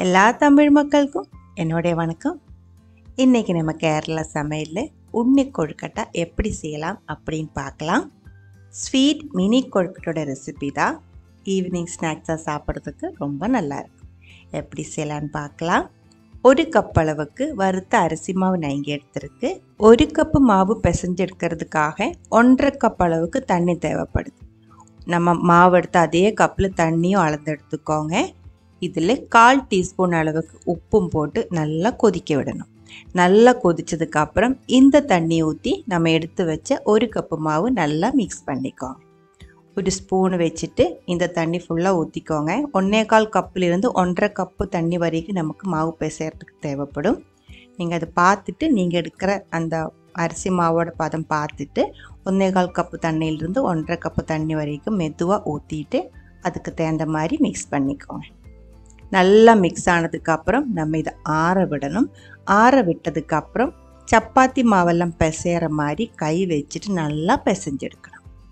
எல்லா தமிழ் மக்களுக்கும் என்னுடைய வணக்கம் இன்றைக்கி நம்ம கேரளா சமையலில் உண்ணி கொழுக்கட்டை எப்படி செய்யலாம் அப்படின்னு பார்க்கலாம் ஸ்வீட் மினி கொழுக்கட்டோட ரெசிபி தான் ஈவினிங் ஸ்நாக்ஸாக சாப்பிட்றதுக்கு ரொம்ப நல்லா இருக்கும் எப்படி செய்யலான்னு பார்க்கலாம் ஒரு கப் அளவுக்கு வறுத்த அரிசி மாவு நான் இங்கே எடுத்திருக்கு ஒரு கப்பு மாவு பிசைஞ்செடுக்கிறதுக்காக ஒன்றரை கப் அளவுக்கு தண்ணி தேவைப்படுது நம்ம மாவு எடுத்து அதே கப்பில் தண்ணியும் அளந்து எடுத்துக்கோங்க இதில் கால் டீஸ்பூன் அளவுக்கு உப்பும் போட்டு நல்லா கொதிக்க விடணும் நல்லா கொதிச்சதுக்கு அப்புறம் இந்த தண்ணி ஊற்றி நம்ம எடுத்து வச்ச ஒரு கப்பு மாவு நல்லா மிக்ஸ் பண்ணிக்கோங்க ஒரு ஸ்பூன் வச்சுட்டு இந்த தண்ணி ஃபுல்லாக ஊற்றிக்கோங்க ஒன்றே கால் கப்புலேருந்து ஒன்றரை கப்பு தண்ணி வரைக்கும் நமக்கு மாவு பிசைறதுக்கு தேவைப்படும் நீங்கள் அதை பார்த்துட்டு நீங்கள் எடுக்கிற அந்த அரிசி மாவோட பதம் பார்த்துட்டு ஒன்றே கால் கப்பு தண்ணியிலிருந்து ஒன்றரை கப்பு தண்ணி வரைக்கும் மெதுவாக ஊற்றிட்டு அதுக்கு தகுந்த மாதிரி மிக்ஸ் பண்ணிக்கோங்க நல்லா மிக்ஸ் ஆனதுக்கப்புறம் நம்ம இதை ஆற விடணும் ஆற விட்டதுக்கப்புறம் சப்பாத்தி மாவெல்லாம் பிசைகிற மாதிரி கை வச்சுட்டு நல்லா பிசைஞ்செடுக்கணும்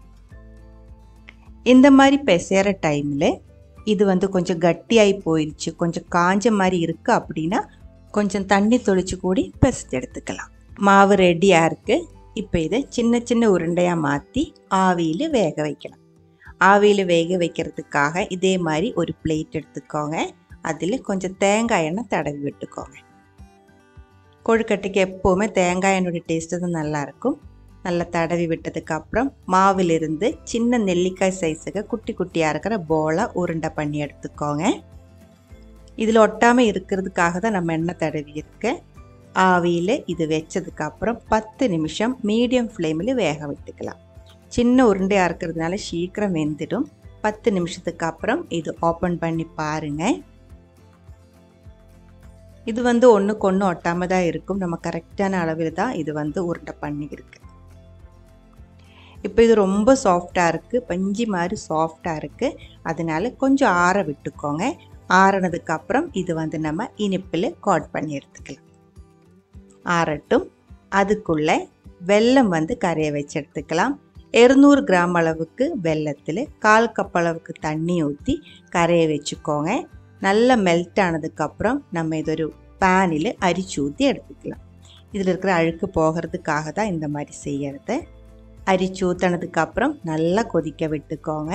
இந்த மாதிரி பிசைகிற டைமில் இது வந்து கொஞ்சம் கட்டியாகி போயிடுச்சு கொஞ்சம் காஞ்ச மாதிரி இருக்குது அப்படின்னா கொஞ்சம் தண்ணி தொளிச்சு கூடி பிசைஞ்சு எடுத்துக்கலாம் மாவு ரெடியாக இருக்குது இப்போ இதை சின்ன சின்ன உருண்டையாக மாற்றி ஆவியில் வேக வைக்கலாம் ஆவியில் வேக வைக்கிறதுக்காக இதே மாதிரி ஒரு பிளேட் எடுத்துக்கோங்க அதில் கொஞ்சம் தேங்காய் எண்ணெய் தடவி விட்டுக்கோங்க கொழுக்கட்டைக்கு எப்போவுமே தேங்காய் எண்ணெயோட டேஸ்ட்டு தான் நல்லாயிருக்கும் நல்லா தடவி விட்டதுக்கப்புறம் மாவிலிருந்து சின்ன நெல்லிக்காய் சைஸுக்கு குட்டி குட்டியாக இருக்கிற போலாக உருண்டை பண்ணி எடுத்துக்கோங்க இதில் ஒட்டாமல் இருக்கிறதுக்காக தான் நம்ம எண்ணெய் தடவி இருக்க ஆவியில் இது வச்சதுக்கப்புறம் பத்து நிமிஷம் மீடியம் ஃப்ளேமில் வேக விட்டுக்கலாம் சின்ன உருண்டையாக இருக்கிறதுனால சீக்கிரம் வெந்துடும் பத்து நிமிஷத்துக்கு அப்புறம் இது ஓப்பன் பண்ணி பாருங்கள் இது வந்து ஒன்றுக்கு ஒன்று ஒட்டாமல் தான் இருக்கும் நம்ம கரெக்டான அளவில் தான் இது வந்து உருண்டை பண்ணியிருக்கு இப்போ இது ரொம்ப சாஃப்டாக இருக்குது பஞ்சு மாதிரி சாஃப்டாக இருக்குது அதனால கொஞ்சம் ஆற விட்டுக்கோங்க ஆறினதுக்கப்புறம் இது வந்து நம்ம இனிப்பில் காட் பண்ணி எடுத்துக்கலாம் ஆறட்டும் அதுக்குள்ளே வெல்லம் வந்து கரைய வச்சு எடுத்துக்கலாம் இருநூறு கிராம் அளவுக்கு வெல்லத்தில் கால் கப் அளவுக்கு தண்ணி ஊற்றி கரைய வச்சுக்கோங்க நல்லா மெல்ட் ஆனதுக்கப்புறம் நம்ம இதொரு பேனில் அரிச்சு ஊற்றி எடுத்துக்கலாம் இதில் இருக்கிற அழுக்கு போகிறதுக்காக தான் இந்த மாதிரி செய்யறது அரிச்சு ஊற்றினதுக்கப்புறம் நல்லா கொதிக்க விட்டுக்கோங்க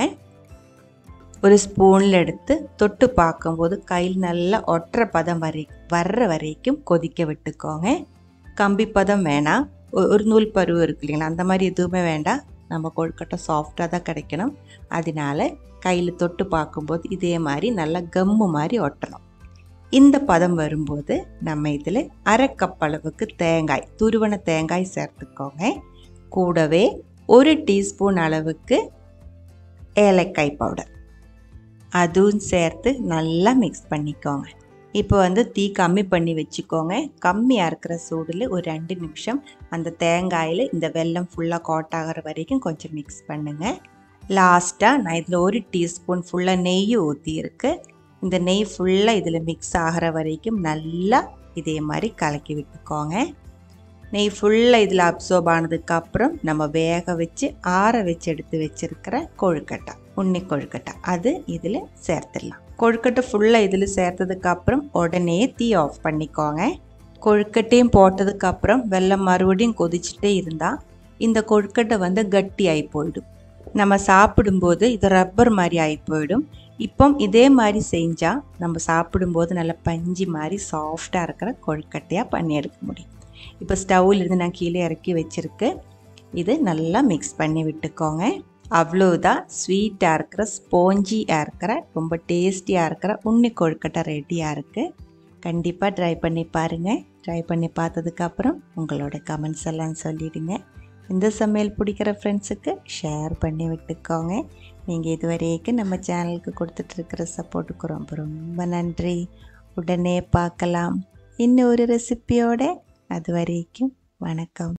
ஒரு ஸ்பூனில் எடுத்து தொட்டு பார்க்கும்போது கையில் நல்லா ஒற்றை பதம் வரை வர்ற வரைக்கும் கொதிக்க விட்டுக்கோங்க கம்பி பதம் வேணாம் ஒரு நூல் பருவம் இருக்கு இல்லைங்களா அந்த மாதிரி எதுவுமே வேண்டாம் நம்ம கொழுக்கட்டை சாஃப்டாக தான் கிடைக்கணும் அதனால கையில் தொட்டு பார்க்கும்போது இதே மாதிரி நல்லா கம்மு மாதிரி ஒட்டணும் இந்த பதம் வரும்போது நம்ம இதில் அரை கப் அளவுக்கு தேங்காய் துருவன தேங்காய் சேர்த்துக்கோங்க கூடவே ஒரு டீஸ்பூன் அளவுக்கு ஏலக்காய் பவுடர் அதுவும் சேர்த்து நல்லா மிக்ஸ் பண்ணிக்கோங்க இப்போ வந்து தீ கம்மி பண்ணி வச்சுக்கோங்க கம்மியாக இருக்கிற சூடில் ஒரு ரெண்டு நிமிஷம் அந்த தேங்காயில் இந்த வெல்லம் ஃபுல்லாக கோட் ஆகிற வரைக்கும் கொஞ்சம் மிக்ஸ் பண்ணுங்கள் லாஸ்ட்டாக நான் இதில் ஒரு டீஸ்பூன் ஃபுல்லாக நெய் ஊற்றியிருக்கு இந்த நெய் ஃபுல்லாக இதில் மிக்ஸ் ஆகிற வரைக்கும் நல்லா இதே மாதிரி கலக்கி விட்டுக்கோங்க நெய் ஃபுல்லாக இதில் அப்சர்வ் ஆனதுக்கப்புறம் நம்ம வேக வச்சு ஆற வச்சு எடுத்து வச்சுருக்கிற கொழுக்கட்டை உண்ணி கொழுக்கட்டை அது இதில் சேர்த்துடலாம் கொழுக்கட்டை ஃபுல்லாக இதில் சேர்த்ததுக்கப்புறம் உடனே தீ ஆஃப் பண்ணிக்கோங்க கொழுக்கட்டையும் போட்டதுக்கப்புறம் வெள்ளம் மறுபடியும் கொதிச்சுட்டே இருந்தால் இந்த கொழுக்கட்டை வந்து கட்டி ஆகி போயிடும் நம்ம சாப்பிடும்போது இது ரப்பர் மாதிரி ஆகி போயிடும் இப்போ இதே மாதிரி செஞ்சால் நம்ம சாப்பிடும்போது நல்லா பஞ்சு மாதிரி சாஃப்டாக இருக்கிற கொழுக்கட்டையாக பண்ணி எடுக்க முடியும் இப்போ ஸ்டவ்வில் இருந்து நான் கீழே இறக்கி வச்சுருக்கு இது நல்லா மிக்ஸ் பண்ணி விட்டுக்கோங்க அவ்வளோதான் ஸ்வீட்டாக இருக்கிற ஸ்பாஞ்சியாக இருக்கிற ரொம்ப டேஸ்டியாக இருக்கிற உண்ணி கொழுக்கட்டை ரெடியாக இருக்குது கண்டிப்பாக ட்ரை பண்ணி பாருங்கள் ட்ரை பண்ணி பார்த்ததுக்கப்புறம் உங்களோட கமெண்ட்ஸ் எல்லாம் சொல்லிவிடுங்க இந்த சமையல் பிடிக்கிற ஃப்ரெண்ட்ஸுக்கு ஷேர் பண்ணி விட்டுக்கோங்க நீங்கள் இது வரைக்கும் நம்ம சேனலுக்கு கொடுத்துட்ருக்கிற சப்போர்ட்டுக்கு ரொம்ப ரொம்ப நன்றி உடனே பார்க்கலாம் இன்னும் ஒரு ரெசிப்பியோட அது வரைக்கும் வணக்கம்